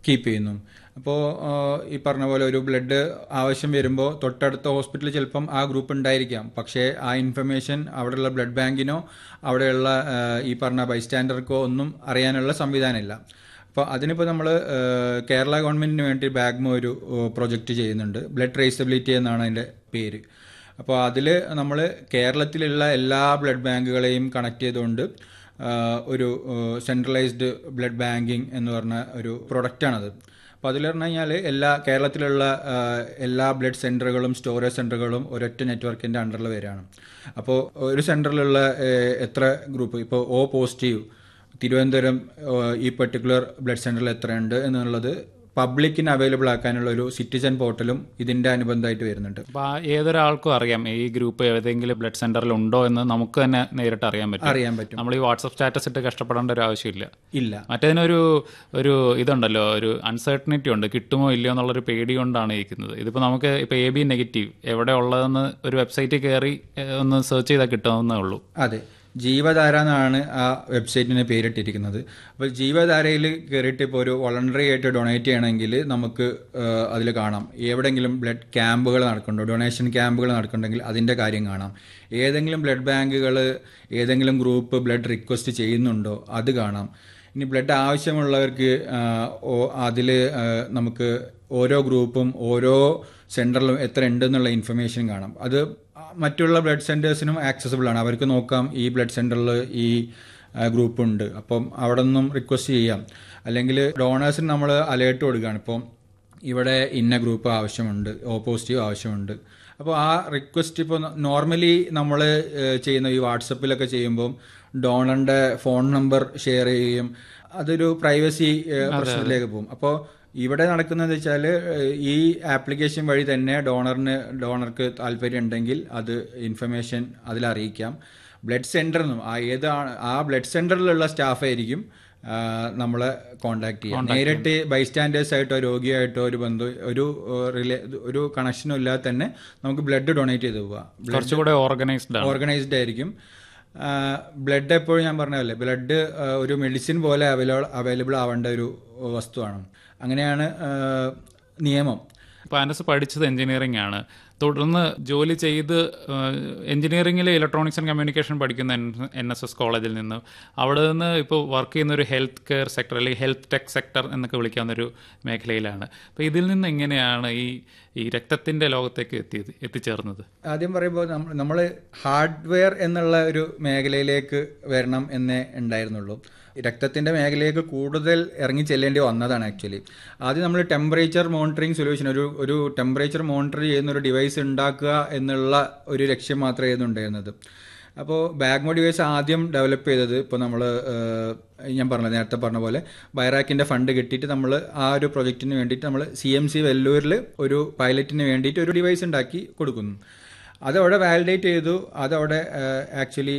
keep ചെയ്യുന്നു അപ്പോൾ ഈ പറഞ്ഞ പോലെ ഒരു ബ്ലഡ് ആവശ്യം വരുമ്പോൾ തൊട്ടടുത്ത ഹോസ്പിറ്റലിൽ ചിലപ്പം ആ ഗ്രൂപ്പ് ഉണ്ടായിരിക്കാം പക്ഷേ ആ ഇൻഫർമേഷൻ അവിടെയുള്ള ബ്ലഡ് ബാങ്കിനോ അവിടെയുള്ള ആ, ഈ പറഞ്ഞ ബൈസ്റ്റാൻഡർക്കോ ഒന്നും അറിയാനുള്ള സംവിധാനമില്ല അപ്പോൾ അതിനിപ്പോൾ നമ്മൾ കേരള ഗവൺമെൻറ്റിന് വേണ്ടി ബാഗ്മോ ഒരു പ്രൊജക്റ്റ് ചെയ്യുന്നുണ്ട് ബ്ലഡ് ട്രേസബിലിറ്റി എന്നാണ് അതിൻ്റെ പേര് അപ്പോൾ അതിൽ നമ്മൾ കേരളത്തിലുള്ള എല്ലാ ബ്ലഡ് ബാങ്കുകളെയും കണക്ട് ചെയ്തുകൊണ്ട് ആ, ഒരു സെൻട്രലൈസ്ഡ് ബ്ലഡ് ബാങ്കിങ് എന്ന് പറഞ്ഞ ഒരു പ്രൊഡക്റ്റാണത് അപ്പോൾ അതിൽ പറഞ്ഞു കഴിഞ്ഞാൽ എല്ലാ കേരളത്തിലുള്ള ആ, എല്ലാ ബ്ലഡ് സെൻറ്ററുകളും സ്റ്റോറേജ് സെൻറ്ററുകളും ഒരൊറ്റ നെറ്റ്വർക്കിൻ്റെ അണ്ടറിൽ വരികയാണ് അപ്പോൾ ഒരു സെൻറ്ററിലുള്ള എത്ര ഗ്രൂപ്പ് ഇപ്പോൾ ഒ പോസിറ്റീവ് തിരുവനന്തപുരം ആ, ഈ പെർട്ടിക്കുലർ ബ്ലഡ് സെൻറ്ററിൽ എത്രയുണ്ട് എന്നുള്ളത് പബ്ലിക്കിന് അവൈലബിൾ ആക്കാനുള്ള ഒരു സിറ്റിസൺ പോർട്ടലും ഇതിൻ്റെ അനുബന്ധമായിട്ട് വരുന്നുണ്ട് അപ്പോൾ ആ ഏതൊരാൾക്കും അറിയാം ഈ ഗ്രൂപ്പ് ഏതെങ്കിലും ബ്ലഡ് സെന്ററിൽ ഉണ്ടോ എന്ന് നമുക്ക് തന്നെ നേരിട്ട് അറിയാൻ പറ്റും അറിയാൻ പറ്റും നമ്മൾ ഈ വാട്സപ്പ് സ്റ്റാറ്റസ് ഇട്ട് കഷ്ടപ്പെടേണ്ട ഒരു ആവശ്യമില്ല ഇല്ല മറ്റേതിനൊരു ഒരു ഇതുണ്ടല്ലോ ഒരു അൺസർട്ടനിറ്റി ഉണ്ട് കിട്ടുമോ ഇല്ലയോ എന്നുള്ളൊരു പേടി കൊണ്ടാണ് ഇരിക്കുന്നത് ഇതിപ്പോൾ നമുക്ക് ഇപ്പോൾ എ ബി നെഗറ്റീവ് എവിടെ ഉള്ളതെന്ന് ഒരു വെബ്സൈറ്റിൽ കയറി ഏഹ്, ഒന്ന് സെർച്ച് ചെയ്താൽ കിട്ടാവുന്നേ ഉള്ളൂ അതെ ജീവധാര എന്നാണ് ആ വെബ്സൈറ്റിന് പേരിട്ടിരിക്കുന്നത് അപ്പോൾ ജീവധാരയിൽ കയറിയിട്ട് ഇപ്പോൾ ഒരു വോളണ്ടറി ആയിട്ട് ഡൊണേറ്റ് ചെയ്യണമെങ്കിൽ നമുക്ക് അതിൽ കാണാം എവിടെയെങ്കിലും ബ്ലഡ് ക്യാമ്പുകൾ നടക്കുന്നുണ്ടോ ഡൊണേഷൻ ക്യാമ്പുകൾ നടക്കുന്നുണ്ടെങ്കിൽ അതിൻ്റെ കാര്യം കാണാം ഏതെങ്കിലും ബ്ലഡ് ബാങ്കുകൾ ഏതെങ്കിലും ഗ്രൂപ്പ് ബ്ലഡ് റിക്വസ്റ്റ് ചെയ്യുന്നുണ്ടോ അത് കാണാം ഇനി ബ്ലഡ് ആവശ്യമുള്ളവർക്ക് അതിൽ നമുക്ക് ഓരോ ഗ്രൂപ്പും ഓരോ സെൻറ്ററിലും എത്ര ഉണ്ട് എന്നുള്ള ഇൻഫർമേഷൻ കാണാം അത് മറ്റുള്ള ബ്ലഡ് സെൻറ്റേഴ്സിനും ആക്സസിബിൾ ആണ് അവർക്ക് നോക്കാം ഈ ബ്ലഡ് സെൻറ്ററിൽ ഈ ഗ്രൂപ്പ് ഉണ്ട് അപ്പം അവിടെ നിന്നും റിക്വസ്റ്റ് ചെയ്യാം അല്ലെങ്കിൽ ഡോണേഴ്സിന് നമ്മൾ അലേർട്ട് കൊടുക്കുകയാണ് ഇപ്പം ഇവിടെ ഇന്ന ഗ്രൂപ്പ് ആവശ്യമുണ്ട് ഓ പോസിറ്റീവ് ആവശ്യമുണ്ട് അപ്പോൾ ആ റിക്വസ്റ്റ് ഇപ്പോൾ നോർമലി നമ്മൾ ചെയ്യുന്ന ഈ വാട്സപ്പിലൊക്കെ ചെയ്യുമ്പോൾ ഡോണറിൻ്റെ ഫോൺ നമ്പർ ഷെയർ ചെയ്യുകയും അതൊരു പ്രൈവസി പ്രശ്നത്തിലേക്ക് പോകും അപ്പോൾ ഇവിടെ നടക്കുന്നത് വെച്ചാൽ ഈ ആപ്ലിക്കേഷൻ വഴി തന്നെ ഡോണറിന് ഡോണർക്ക് താല്പര്യം ഉണ്ടെങ്കിൽ അത് ഇൻഫർമേഷൻ അതിൽ അറിയിക്കാം ബ്ലഡ് സെൻറ്ററിനും ആ ഏതാണ് ആ ബ്ലഡ് സെൻറ്ററിലുള്ള സ്റ്റാഫായിരിക്കും ആ, നമ്മളെ കോണ്ടാക്ട് ചെയ്യാം നേരിട്ട് ബൈസ്റ്റാൻഡേഴ്സ് ആയിട്ടോ രോഗിയായിട്ടോ ഒരു ബന്ധു ഒരു റിലേ ഒരു കണക്ഷനും ഇല്ലാതെ തന്നെ നമുക്ക് ബ്ലഡ് ഡൊണേറ്റ് ചെയ്ത് പോവാം കുറച്ചുകൂടെ ഓർഗനൈസ്ഡ് ആണ് ഓർഗനൈസ്ഡ് ആയിരിക്കും ബ്ലഡ് എപ്പോഴും ഞാൻ പറഞ്ഞതല്ലേ ബ്ലഡ് ഒരു മെഡിസിൻ പോലെ അവൈലബിൾ അവൈലബിൾ ആവേണ്ട ഒരു വസ്തുവാണ് അങ്ങനെയാണ് ആ, നിയമം ഇപ്പോൾ അനസ് പഠിച്ചത് എഞ്ചിനീയറിംഗ് ആണ് തുടർന്ന് ജോലി ചെയ്ത് എഞ്ചിനീയറിംഗിൽ ഇലക്ട്രോണിക്സ് ആൻഡ് കമ്മ്യൂണിക്കേഷൻ പഠിക്കുന്ന എൻ എസ് എസ് കോളേജിൽ നിന്ന് അവിടെ നിന്ന് ഇപ്പോൾ വർക്ക് ചെയ്യുന്ന ഒരു ഹെൽത്ത് കെയർ സെക്ടർ അല്ലെങ്കിൽ ഹെൽത്ത് ടെക് സെക്ടർ എന്നൊക്കെ വിളിക്കാവുന്ന ഒരു മേഖലയിലാണ് അപ്പോൾ ഇതിൽ നിന്ന് എങ്ങനെയാണ് ഈ ഈ രക്തത്തിൻ്റെ ലോകത്തേക്ക് എത്തിയത് എത്തിച്ചേർന്നത് ആദ്യം പറയുമ്പോൾ നമ്മൾ ഹാർഡ്വെയർ എന്നുള്ള ഒരു മേഖലയിലേക്ക് വരണം എന്നേ ഉണ്ടായിരുന്നുള്ളൂ രക്തത്തിന്റെ മേഖലയിലേക്ക് കൂടുതൽ ഇറങ്ങി ചെല്ലേണ്ടി വന്നതാണ് ആക്ച്വലി ആദ്യം നമ്മൾ ടെമ്പറേച്ചർ മോണിറ്ററിംഗ് സൊല്യൂഷൻ ഒരു ഒരു ടെമ്പറേച്ചർ മോണിറ്റർ ചെയ്യുന്ന ഒരു ഡിവൈസ് ഉണ്ടാക്കുക എന്നുള്ള ഒരു ലക്ഷ്യം മാത്രമായിരുന്നു ഉണ്ടായിരുന്നത് അപ്പോൾ ബാഗ്മോ ഡിവൈസ് ആദ്യം ഡെവലപ്പ് ചെയ്തത് ഇപ്പോൾ നമ്മൾ ഞാൻ പറഞ്ഞത് നേരത്തെ പറഞ്ഞ പോലെ ബൈറാക്കിൻ്റെ ഫണ്ട് കിട്ടിയിട്ട് നമ്മൾ ആ ഒരു പ്രൊജക്റ്റിന് വേണ്ടിയിട്ട് നമ്മൾ സി എം സി വെല്ലൂരിൽ ഒരു പൈലറ്റിന് വേണ്ടിയിട്ട് ഒരു ഡിവൈസ് ഉണ്ടാക്കി കൊടുക്കുന്നു അതവിടെ വാലിഡേറ്റ് ചെയ്തു അതവിടെ ആക്ച്വലി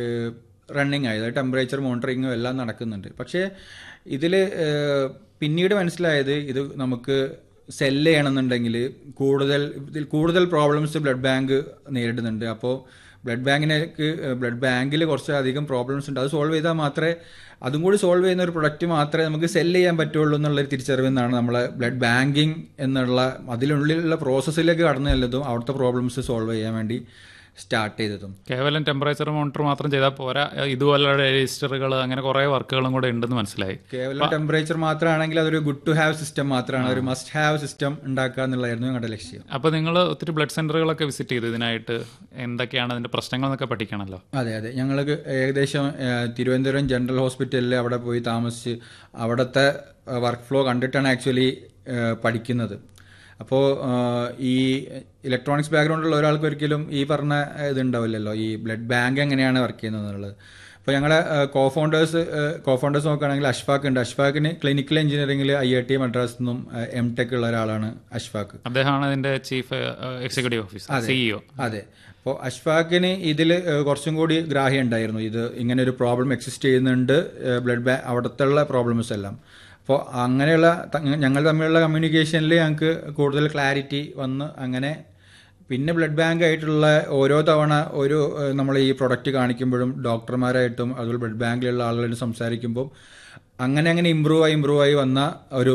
റണ്ണിങ് ആയത് ടെമ്പറേച്ചർ മോണിറ്ററിങ്ങും എല്ലാം നടക്കുന്നുണ്ട് പക്ഷേ ഇതിൽ പിന്നീട് മനസ്സിലായത് ഇത് നമുക്ക് സെല്ല് ചെയ്യണമെന്നുണ്ടെങ്കിൽ കൂടുതൽ ഇതിൽ കൂടുതൽ പ്രോബ്ലംസ് ബ്ലഡ് ബാങ്ക് നേരിടുന്നുണ്ട് അപ്പോൾ ബ്ലഡ് ബാങ്കിനേക്ക് ബ്ലഡ് ബാങ്കിൽ കുറച്ചധികം പ്രോബ്ലംസ് ഉണ്ട് അത് സോൾവ് ചെയ്താൽ മാത്രമേ അതും കൂടി സോൾവ് ചെയ്യുന്ന ഒരു പ്രൊഡക്റ്റ് മാത്രമേ നമുക്ക് സെല്ല് ചെയ്യാൻ പറ്റുള്ളൂ എന്നുള്ളൊരു തിരിച്ചറിവിൽ നിന്നാണ് നമ്മൾ ബ്ലഡ് ബാങ്കിങ് എന്നുള്ള അതിനുള്ളിലുള്ള പ്രോസസ്സിലേക്ക് കടന്നു ചെല്ലതും അവിടുത്തെ പ്രോബ്ലംസ് സോൾവ് ചെയ്യാൻ വേണ്ടി സ്റ്റാർട്ട് ചെയ്തതും കേവലം ടെമ്പറേച്ചർ മോണിറ്റർ മാത്രം ചെയ്താൽ പോരാ ഇതുപോലുള്ള രജിസ്റ്ററുകൾ അങ്ങനെ കുറേ വർക്കുകളും കൂടെ ഉണ്ടെന്ന് മനസ്സിലായി കേവലം ടെമ്പറേച്ചർ മാത്രമാണെങ്കിൽ അതൊരു ഗുഡ് ടു ഹാവ് സിസ്റ്റം മാത്രമാണ് ഒരു മസ്റ്റ് ഹാവ് സിസ്റ്റം ഉണ്ടാക്കുക എന്നുള്ളതായിരുന്നു ഞങ്ങളുടെ ലക്ഷ്യം അപ്പോൾ നിങ്ങൾ ഒത്തിരി ബ്ലഡ് സെന്ററുകളൊക്കെ വിസിറ്റ് ചെയ്തു ഇതിനായിട്ട് എന്തൊക്കെയാണ് അതിന്റെ പ്രശ്നങ്ങൾ എന്നൊക്കെ പഠിക്കണമല്ലോ അതെ അതെ ഞങ്ങൾക്ക് ഏകദേശം ഏഹ്, തിരുവനന്തപുരം ജനറൽ ഹോസ്പിറ്റലിൽ അവിടെ പോയി താമസിച്ച് അവിടുത്തെ വർക്ക് ഫ്ലോ കണ്ടിട്ടാണ് ആക്ച്വലി പഠിക്കുന്നത് അപ്പോൾ ഈ ഇലക്ട്രോണിക്സ് ബാക്ക്ഗ്രൗണ്ടുള്ള ഒരാൾക്ക് ഒരിക്കലും ഈ പറഞ്ഞ ഇതുണ്ടാവില്ലല്ലോ ഈ ബ്ലഡ് ബാങ്ക് എങ്ങനെയാണ് വർക്ക് ചെയ്യുന്നത് എന്നുള്ളത് അപ്പോൾ ഞങ്ങളെ കോ ഫൗണ്ടേഴ്സ് കോ ഫൗണ്ടേഴ്സ് നോക്കുകയാണെങ്കിൽ അഷ്ഫാഖ് ഉണ്ട് അഷ്ഫാഖിന് ക്ലിനിക്കൽ എഞ്ചിനീയറിംഗിൽ ഐ ഐ ടി മദ്രാസിൽ നിന്നും എം ടെക് ഉള്ള ഒരാളാണ് അഷ്ഫാഖ് അദ്ദേഹമാണ് ഇതിന്റെ ചീഫ് എക്സിക്യൂട്ടീവ് ഓഫീസർ സിഇഒ അതെ അപ്പോൾ അഷ്ഫാഖിന് ഇതിൽ കുറച്ചും കൂടി ഗ്രാഹ്യം ഉണ്ടായിരുന്നു ഇത് ഇങ്ങനെ ഒരു പ്രോബ്ലം എക്സിസ്റ്റ് ചെയ്യുന്നുണ്ട് ബ്ലഡ് ബാങ്ക് അവിടുത്തെ പ്രോബ്ലംസ് എല്ലാം അപ്പോൾ അങ്ങനെയുള്ള ത- ഞങ്ങൾ തമ്മിലുള്ള കമ്മ്യൂണിക്കേഷനിൽ ഞങ്ങൾക്ക് കൂടുതൽ ക്ലാരിറ്റി വന്ന് അങ്ങനെ പിന്നെ ബ്ലഡ് ബാങ്ക് ആയിട്ടുള്ള ഓരോ തവണ ഒരു നമ്മൾ ഈ പ്രൊഡക്റ്റ് കാണിക്കുമ്പോഴും ഡോക്ടർമാരായിട്ടും അതുപോലെ ബ്ലഡ് ബാങ്കിലുള്ള ആളുകളായിട്ട് സംസാരിക്കുമ്പോൾ അങ്ങനെ അങ്ങനെ ഇമ്പ്രൂവ് ആയി ഇമ്പ്രൂവ് ആയി വന്ന ഒരു